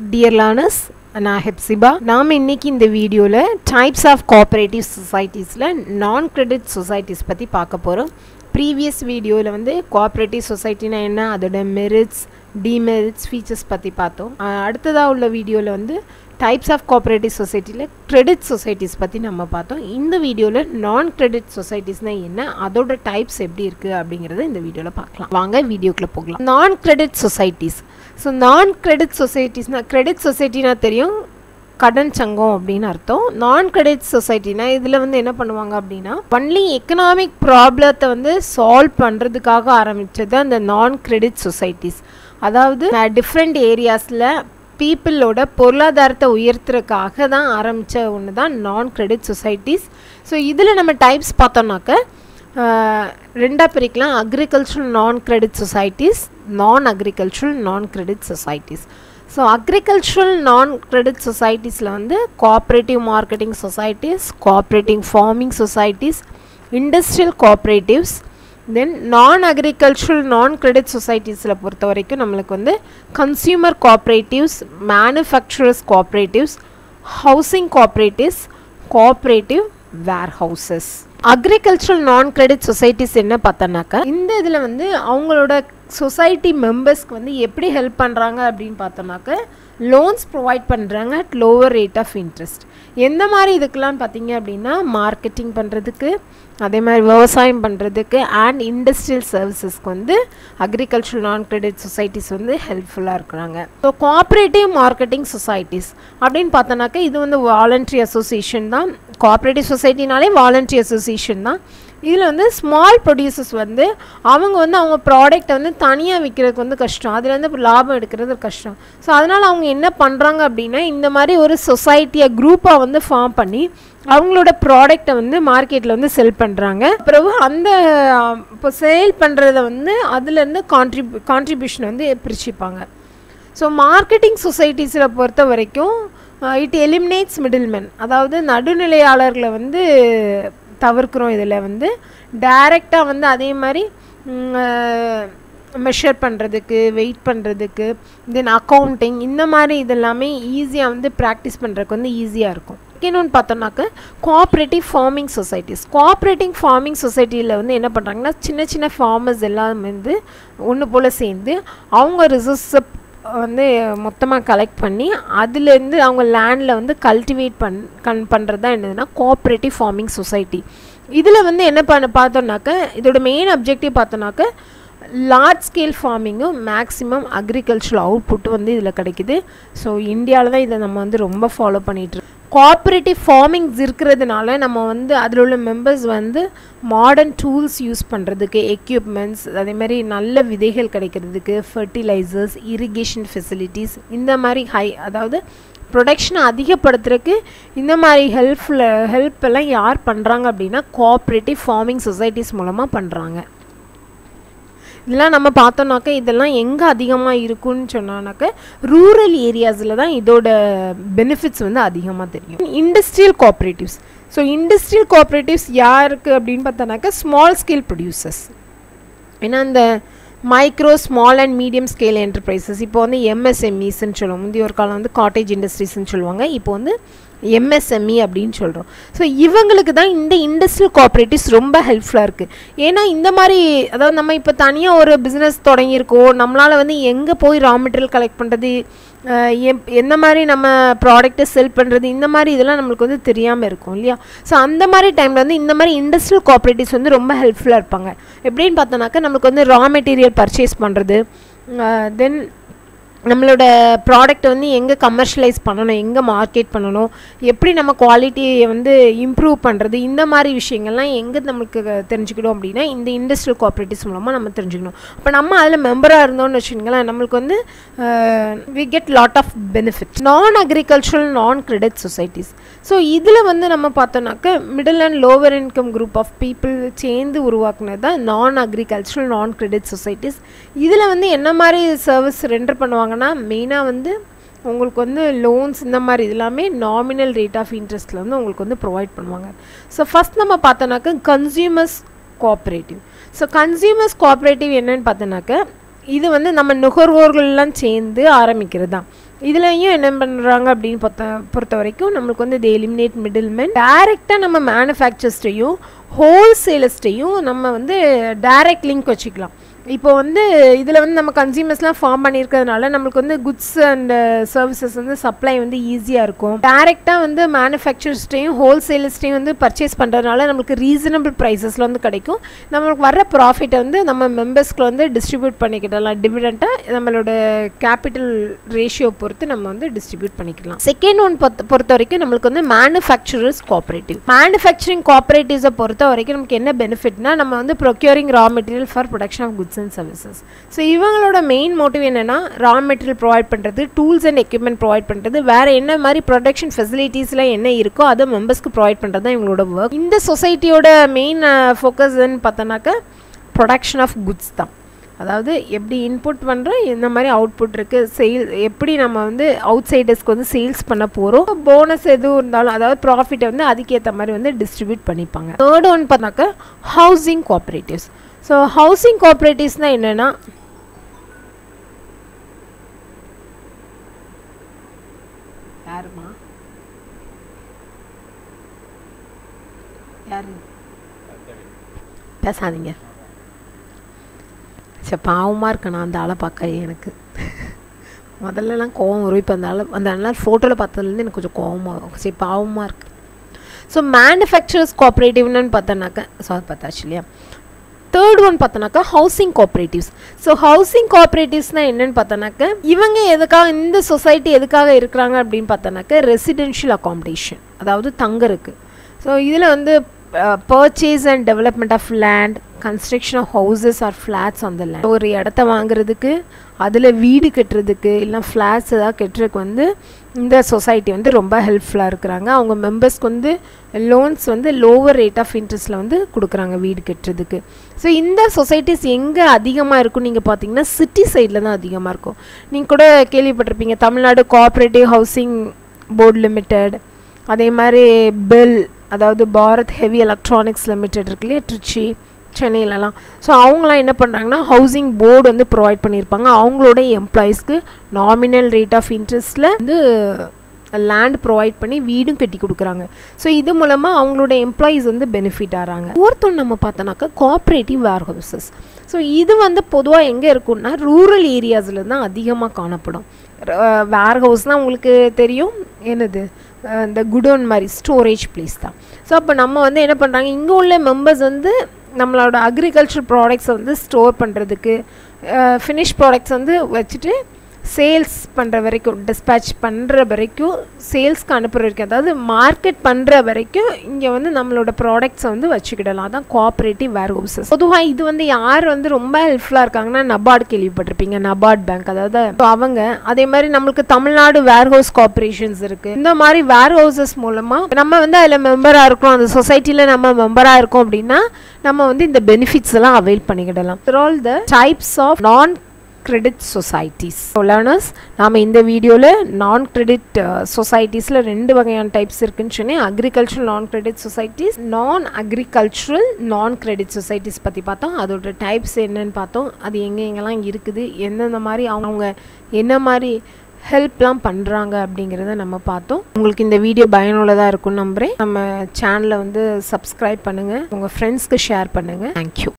dear learners நான் ஹெப்சிபா நாம் இன்னைக்கு இந்த வீடியோவில் டைப்ஸ் ஆஃப் கோஆப்ரேட்டிவ் சொசைட்டிஸில் நான் கிரெடிட் சொசைட்டிஸ் பற்றி பார்க்க போகிறோம் ப்ரீவியஸ் வீடியோவில் வந்து கோஆப்ரேட்டிவ் சொசைட்டினா என்ன அதோட மெரிட்ஸ் டிமெரிட்ஸ் ஃபீச்சர்ஸ் பற்றி பார்த்தோம் அஹ் அடுத்ததாக உள்ள வீடியோவில் வந்து டைப்ஸ் ஆஃப் கோஆப்ரேட்டிவ் சொசைட்டியில் கிரெடிட் சொசைட்டிஸ் பற்றி நம்ம பார்த்தோம் இந்த வீடியோவில் நான் கிரெடிட் சொசைட்டிஸ்னால் என்ன அதோட டைப்ஸ் எப்படி இருக்குது அப்படிங்கிறத இந்த வீடியோவில் பார்க்கலாம் வாங்க வீடியோக்குள்ளே போகலாம் நான் கிரெடிட் சொசைட்டிஸ் ஸோ நான் கிரெடிட் சொசைட்டிஸ்னால் கிரெடிட் சொசைட்டினா தெரியும் கடன் சங்கம் அப்படின்னு அர்த்தம் நான் கிரெடிட் சொசைட்டினா இதில் வந்து என்ன பண்ணுவாங்க அப்படின்னா ஒன்லி எக்கனாமிக் ப்ராப்ளத்தை வந்து சால்வ் பண்ணுறதுக்காக ஆரம்பித்தது அந்த நான் கிரெடிட் சொசைட்டிஸ் அதாவது டிஃப்ரெண்ட் ஏரியாஸில் பீப்புளோட பொருளாதாரத்தை உயர்த்துறதுக்காக தான் ஆரம்பித்த ஒன்று தான் நான் கிரெடிட் சொசைட்டிஸ் ஸோ இதில் நம்ம டைப்ஸ் பார்த்தோம்னாக்க ரெண்டாக பிரிக்கலாம் agricultural non credit societies non agricultural non credit societies so agricultural non credit சொசைட்டிஸில் வந்து cooperative marketing societies cooperating farming societies industrial cooperatives then non agricultural non credit சொசைட்டிஸில் பொறுத்த வரைக்கும் நம்மளுக்கு வந்து consumer cooperatives manufacturers cooperatives housing cooperatives cooperative warehouses agricultural non credit societies என்ன பார்த்தோன்னாக்கா இந்த இதில் வந்து அவங்களோட சொசைட்டி மெம்பர்ஸ்க்கு வந்து எப்படி ஹெல்ப் பண்ணுறாங்க அப்படின்னு பார்த்தோம்னாக்க லோன்ஸ் ப்ரொவைட் பண்ணுறாங்க at lower rate of interest எந்த மாதிரி இதுக்கெலாம் பார்த்தீங்க அப்படின்னா மார்க்கெட்டிங் பண்ணுறதுக்கு அதே மாதிரி விவசாயம் பண்ணுறதுக்கு அண்ட் இண்டஸ்ட்ரியல் சர்வீசஸ்க்கு வந்து அக்ரிகல்ச்சர் நான் கிரெடிட் சொசைட்டிஸ் வந்து ஹெல்ப்ஃபுல்லாக இருக்கிறாங்க ஸோ கோஆப்ரேட்டிவ் மார்க்கெட்டிங் சொசைட்டிஸ் அப்படின்னு பார்த்தோன்னாக்கா இது வந்து வாலண்ட்ரி அசோசியேஷன் தான் கோஆப்ரேட்டிவ் சொசைட்டினாலே வாலண்ட்ரி அசோசியேஷன் தான் இதில் வந்து ஸ்மால் ப்ரொடியூசர்ஸ் வந்து அவங்க வந்து அவங்க ப்ராடக்ட்டை வந்து தனியாக விற்கிறதுக்கு வந்து கஷ்டம் அதுலேருந்து லாபம் எடுக்கிறது கஷ்டம் ஸோ அதனால் அவங்க என்ன பண்ணுறாங்க அப்படின்னா இந்த மாதிரி ஒரு சொசைட்டியை குரூப்பாக வந்து ஃபார்ம் பண்ணி அவங்களோட ப்ராடக்டை வந்து மார்க்கெட்டில் வந்து செல் பண்ணுறாங்க பிறகு அந்த இப்போ சேல் பண்ணுறத வந்து அதுலேருந்து கான்ட்ரிபியூ கான்ட்ரிபியூஷன் வந்து பிரிச்சுப்பாங்க ஸோ மார்க்கெட்டிங் சொசைட்டிஸில் பொறுத்த வரைக்கும் இட் எலிமினேட்ஸ் மிடில்மேன் அதாவது நடுநிலையாளர்களை வந்து தவிர்க்கிறோம் இதில் வந்து டைரெக்டாக வந்து அதே மாதிரி மெஷர் பண்ணுறதுக்கு வெயிட் பண்ணுறதுக்கு தென் அக்கௌண்டிங் இந்த மாதிரி இதெல்லாமே ஈஸியாக வந்து ப்ராக்டிஸ் பண்ணுறதுக்கு வந்து ஈஸியாக இருக்கும் இன்னொன்று பார்த்தோம்னாக்க cooperative farming societies cooperative farming சொசைட்டியில் வந்து என்ன பண்ணுறாங்கன்னா சின்ன சின்ன ஃபார்மர்ஸ் எல்லாம் வந்து ஒன்று போல் சேர்ந்து அவங்க ரிசோர்ஸை வந்து மொத்தமாக கலெக்ட் பண்ணி அதுலேருந்து அவங்க லேண்டில் வந்து கல்டிவேட் பண் கண் பண்ணுறது தான் என்னதுன்னா கோஆப்ரேட்டிவ் ஃபார்மிங் சொசைட்டி இதில் வந்து என்ன பண்ண பார்த்தோன்னாக்க இதோட மெயின் அப்ஜெக்டிவ் பார்த்தோன்னாக்க லார்ஜ் ஸ்கேல் ஃபார்மிங்கும் மேக்ஸிமம் அக்ரிகல்ச்சரல் அவுட்புட் வந்து இதில் கிடைக்குது ஸோ இந்தியாவில் தான் இதை நம்ம வந்து ரொம்ப ஃபாலோ பண்ணிகிட்ருக்கோம் கோஆப்ரேட்டிவ் ஃபார்மிங்ஸ் இருக்கிறதுனால நம்ம வந்து அதில் உள்ள மெம்பர்ஸ் வந்து மாடர்ன் டூல்ஸ் யூஸ் பண்ணுறதுக்கு எக்யூப்மெண்ட்ஸ் அதே மாதிரி நல்ல விதைகள் கிடைக்கிறதுக்கு ஃபர்டிலைசர்ஸ் இரிகேஷன் ஃபெசிலிட்டிஸ் இந்த மாதிரி ஹை அதாவது ப்ரொடக்ஷனை அதிகப்படுத்துறதுக்கு இந்த மாதிரி ஹெல்ப்ஃபுல் ஹெல்ப் எல்லாம் யார் பண்ணுறாங்க அப்படின்னா கோஆப்ரேட்டிவ் ஃபார்மிங் சொசைட்டிஸ் மூலமாக பண்ணுறாங்க இதெல்லாம் நம்ம பார்த்தோம்னாக்க இதெல்லாம் எங்கே அதிகமாக இருக்குன்னு சொன்னோன்னாக்க ரூரல் ஏரியாஸில் தான் இதோட பெனிஃபிட்ஸ் வந்து அதிகமாக தெரியும் industrial cooperatives so industrial cooperatives யாருக்கு அப்படின்னு பார்த்தோன்னாக்க ஸ்மால் ஸ்கேல் ப்ரொடியூசர்ஸ் ஏன்னா இந்த micro small and medium scale enterprises இப்போ வந்து எம்எஸ்எம்இஸ்ன்னு சொல்லுவோம் முந்தைய ஒரு காலம் வந்து காட்டேஜ் இண்டஸ்ட்ரீஸ்ன்னு சொல்லுவாங்க இப்போ வந்து எம்எஸ்எம்இ அப்படின்னு சொல்கிறோம் ஸோ இவங்களுக்கு தான் இந்த இண்டஸ்ட்ரியல் கோஆப்ரேட்டிவ்ஸ் ரொம்ப ஹெல்ப்ஃபுல்லாக இருக்குது ஏன்னா இந்த மாதிரி அதாவது நம்ம இப்போ தனியாக ஒரு பிஸ்னஸ் தொடங்கியிருக்கோம் நம்மளால் வந்து எங்கே போய் ரா மெட்டீரியல் கலெக்ட் பண்ணுறது எந்த மாதிரி நம்ம ப்ராடக்ட்டை செல் பண்ணுறது இந்த மாதிரி இதெல்லாம் நம்மளுக்கு வந்து தெரியாமல் இருக்கும் இல்லையா ஸோ அந்த மாதிரி டைமில் வந்து இந்த மாதிரி இண்டஸ்ட்ரியல் கோஆப்ரேட்டிவ்ஸ் வந்து ரொம்ப ஹெல்ப்ஃபுல்லாக இருப்பாங்க எப்படின்னு பார்த்தோன்னாக்கா நம்மளுக்கு வந்து ரா மெட்டீரியல் பர்ச்சேஸ் பண்ணுறது தென் நம்மளோட ப்ராடக்ட்டை வந்து எங்கே கமர்ஷியலைஸ் பண்ணணும் எங்கே மார்க்கெட் பண்ணணும் எப்படி நம்ம குவாலிட்டியை வந்து இம்ப்ரூவ் பண்ணுறது இந்த மாதிரி விஷயங்கள்லாம் எங்கே நம்மளுக்கு தெரிஞ்சுக்கணும் அப்படின்னா இந்த இண்டஸ்ட்ரியல் கோஆப்ரேட்டிவ்ஸ் மூலமாக நம்ம தெரிஞ்சுக்கணும் அப்போ நம்ம அதில் மெம்பராக இருந்தோம்னு வச்சுக்கோங்களேன் நம்மளுக்கு வந்து we get lot of benefit non agricultural non credit societies so இதில் வந்து நம்ம பார்த்தோன்னாக்க middle and lower income group of people சேர்ந்து உருவாக்குனது தான் நான் அக்ரிகல்ச்சரல் நான் கிரெடிட் சொசைட்டிஸ் இதில் வந்து என்ன மாதிரி சர்வீஸ் ரெண்டர் பண்ணுவாங்க பண்ணுவாங்கன்னா மெயினாக வந்து உங்களுக்கு வந்து லோன்ஸ் இந்த மாதிரி இது எல்லாமே நாமினல் ரேட் ஆஃப் இன்ட்ரெஸ்ட்டில் வந்து உங்களுக்கு வந்து ப்ரொவைட் பண்ணுவாங்க ஸோ ஃபஸ்ட் நம்ம பார்த்தோன்னாக்க consumers cooperative so consumers cooperative என்னன்னு பார்த்தோன்னாக்க இது வந்து நம்ம நுகர்வோர்கள்லாம் சேர்ந்து ஆரம்பிக்கிறது தான் இதுலையும் என்ன பண்ணுறாங்க அப்படின்னு பார்த்த பொறுத்த வரைக்கும் நம்மளுக்கு வந்து தி எலிமினேட் மிடில்மேன் டைரெக்டாக நம்ம மேனுஃபேக்சர்ஸ்டையும் ஹோல்சேலர்ஸ்டையும் நம்ம வந்து டைரக்ட் லிங்க் வச்சுக்கலாம் இப்போ வந்து இதில் வந்து நம்ம கன்சியூமர்ஸ்லாம் ஃபார்ம் பண்ணியிருக்கிறதுனால நம்மளுக்கு வந்து குட்ஸ் அண்ட் சர்வீசஸ் வந்து சப்ளை வந்து ஈஸியாக இருக்கும் டேரெக்டாக வந்து மேனுஃபேக்சர்ஸ்டையும் ஹோல்சேலர்ஸ்டையும் வந்து பர்ச்சேஸ் பண்ணுறதுனால நம்மளுக்கு ரீசனபிள் ப்ரைஸஸில் வந்து கிடைக்கும் நம்மளுக்கு வர ப்ராஃபிட்டை வந்து நம்ம மெம்பர்ஸ்க்கு வந்து டிஸ்ட்ரிபியூட் பண்ணிக்கிடலாம் டிவிடெண்ட்டாக நம்மளோட கேபிட்டல் ரேஷியோ பொறுத்து நம்ம வந்து டிஸ்ட்ரிபியூட் பண்ணிக்கலாம் செகண்ட் ஒன் பொறுத்த பொறுத்த வரைக்கும் நம்மளுக்கு வந்து மேனுஃபேக்சரர்ஸ் கோஆப்ரேட்டிவ் மேனுஃபேக்சரிங் கோஆப்ரேட்டிவ்ஸை பொறுத்த வரைக்கும் நமக்கு என்ன பெனிஃபிட்னா நம்ம வந்து procuring raw material for production of goods and services so இவங்களோட மெயின் மோட்டிவ் என்னென்னா ரா மெட்டீரியல் ப்ரொவைட் பண்ணுறது டூல்ஸ் அண்ட் எக்யூப்மெண்ட் ப்ரொவைட் பண்ணுறது வேறு என்ன மாதிரி ப்ரொடக்ஷன் ஃபெசிலிட்டிஸ்லாம் என்ன இருக்கோ அதை மெம்பர்ஸ்க்கு ப்ரொவைட் பண்ணுறது தான் இவங்களோட ஒர்க் இந்த சொசைட்டியோட மெயின் ஃபோக்கஸ்ன்னு பார்த்தோன்னாக்கா ப்ரொடக்ஷன் ஆஃப் குட்ஸ் தான் அதாவது எப்படி இன்புட் பண்ணுறோம் இந்த மாதிரி அவுட்புட் இருக்குது சேல் எப்படி நம்ம வந்து அவுட் சைடர்ஸ்க்கு வந்து சேல்ஸ் பண்ண போகிறோம் போனஸ் எதுவும் இருந்தாலும் அதாவது ப்ராஃபிட்டை வந்து அதுக்கேற்ற மாதிரி வந்து டிஸ்ட்ரிபியூட் பண்ணிப்பாங்க தேர்ட் ஒன் பார்த்தாக்கா ஹவுசிங் கோஆப்ரேட்டிவ்ஸ் ஸோ ஹவுசிங் கோஆப்ரேட்டிவ்ஸ்னால் என்னென்னா யாருமா யாரு பேசாதீங்க சரி பாவமாக இருக்கணும் அந்த ஆளை பார்க்க எனக்கு முதல்லலாம் கோவம் வரும் இப்போ அந்த ஆளை அந்த ஆள் ஃபோட்டோவில் பார்த்ததுலேருந்து எனக்கு கொஞ்சம் கோவமாக வரும் சரி பாவமாக இருக்குது ஸோ மேனுஃபேக்சரர்ஸ் கோஆப்ரேட்டிவ்னு பார்த்தோன்னாக்கா சாரி பார்த்தாச்சு இல்லையா தேர்ட் ஒன் பார்த்தோன்னாக்கா ஹவுசிங் கோஆப்ரேட்டிவ்ஸ் ஸோ ஹவுசிங் கோஆப்ரேட்டிவ்ஸ்னால் என்னென்னு பார்த்தோன்னாக்கா இவங்க எதுக்காக இந்த சொசைட்டி எதுக்காக இருக்கிறாங்க அப்படின்னு பார்த்தோன்னாக்கா ரெசிடென்ஷியல் அகாமடேஷன் அதாவது தங்கருக்கு ஸோ இதில் வந்து purchase and development of land construction of houses or flats அந்த லேண்ட் ஒரு இடத்த வாங்குறதுக்கு அதில் வீடு கட்டுறதுக்கு இல்லை ஃப்ளாட்ஸ் ஏதாவது கட்டுறதுக்கு வந்து இந்த சொசைட்டி வந்து ரொம்ப ஹெல்ப்ஃபுல்லாக இருக்கிறாங்க அவங்க மெம்பர்ஸ்க்கு வந்து லோன்ஸ் வந்து லோவர் ரேட் ஆஃப் இன்ட்ரெஸ்ட்டில் வந்து கொடுக்குறாங்க வீடு கட்டுறதுக்கு ஸோ இந்த சொசைட்டிஸ் எங்கே அதிகமாக இருக்கும் நீங்கள் பார்த்தீங்கன்னா சிட்டி சைடில் தான் அதிகமாக இருக்கும் நீங்கள் கூட கேள்விப்பட்டிருப்பீங்க Tamil Nadu cooperative housing board limited அதே மாதிரி பெல் அதாவது பாரத் ஹெவி எலக்ட்ரானிக்ஸ் லிமிடெட் இருக்கு இல்லையா ட்ரிச்சி சென்னையிலலாம் ஸோ அவங்களாம் என்ன பண்ணுறாங்கன்னா ஹவுசிங் போர்டு வந்து ப்ரொவைட் பண்ணியிருப்பாங்க அவங்களோட எம்ப்ளாயீஸ்க்கு நாமினல் ரேட் ஆஃப் இன்ட்ரெஸ்ட்டில் வந்து லேண்ட் ப்ரொவைட் பண்ணி வீடும் கட்டி கொடுக்குறாங்க ஸோ இது மூலமாக அவங்களோட எம்ப்ளாயீஸ் வந்து பெனிஃபிட் ஆகிறாங்க ஃபோர்த் ஒன்று நம்ம பார்த்தோன்னாக்கா கோஆப்ரேட்டிவ் வேர் ஹவுசஸ் ஸோ இது வந்து பொதுவாக எங்கே இருக்குன்னா ரூரல் ஏரியாஸில் தான் அதிகமாக காணப்படும் வேர் ஹவுஸ்னால் உங்களுக்கு தெரியும் என்னது இந்த குடோன் மாதிரி ஸ்டோரேஜ் பிளேஸ் தான் ஸோ அப்போ நம்ம வந்து என்ன பண்ணுறாங்க இங்கே உள்ள மெம்பர்ஸ் வந்து நம்மளோட அக்ரிகல்ச்சர் ப்ராடக்ட்ஸை வந்து ஸ்டோர் பண்ணுறதுக்கு ஃபினிஷ் ப்ராடக்ட்ஸ் வந்து வச்சுட்டு சேல்ஸ் பண்ணுற வரைக்கும் டிஸ்பேச் பண்ணுற வரைக்கும் சேல்ஸ்க்கு அனுப்புகிற வரைக்கும் அதாவது மார்க்கெட் பண்ணுற வரைக்கும் இங்கே வந்து நம்மளோட ப்ராடக்ட்ஸை வந்து வச்சுக்கிடலாம் அதான் கோஆப்ரேட்டிவ் வேர் ஹவுசஸ் பொதுவாக இது வந்து யார் வந்து ரொம்ப ஹெல்ப்ஃபுல்லாக இருக்காங்கன்னா நபார்டு கேள்விப்பட்டிருப்பீங்க நபார்ட் பேங்க் அதாவது அவங்க அதே மாதிரி நம்மளுக்கு தமிழ்நாடு வேர் ஹவுஸ் கார்பரேஷன்ஸ் இருக்குது இந்த மாதிரி வேர் ஹவுசஸ் மூலமாக நம்ம வந்து அதில் மெம்பராக இருக்கோம் அந்த சொசைட்டியில் நம்ம மெம்பராக இருக்கோம் அப்படின்னா நம்ம வந்து இந்த பெனிஃபிட்ஸ் எல்லாம் அவைல் பண்ணிக்கிடலாம் all the types of non credit societies learners நாம் இந்த வீடியோவில் நான் கிரெடிட் சொசைட்டிஸில் ரெண்டு வகையான டைப்ஸ் இருக்குன்னு சொன்னேன் agricultural non credit societies non agricultural non credit societies பற்றி பார்த்தோம் அதோட டைப்ஸ் என்னன்னு பார்த்தோம் அது எங்கே எங்கெல்லாம் இருக்குது எந்தெந்த மாதிரி அவங்க என்ன மாதிரி ஹெல்ப்லாம் பண்ணுறாங்க அப்படிங்கிறத நம்ம பார்த்தோம் உங்களுக்கு இந்த வீடியோ பயனுள்ளதாக இருக்கும்னு நம்புகிறேன் நம்ம சேனலை வந்து சப்ஸ்கிரைப் பண்ணுங்கள் உங்கள் ஃப்ரெண்ட்ஸ்க்கு ஷேர் பண்ணுங்கள் தேங்க்யூ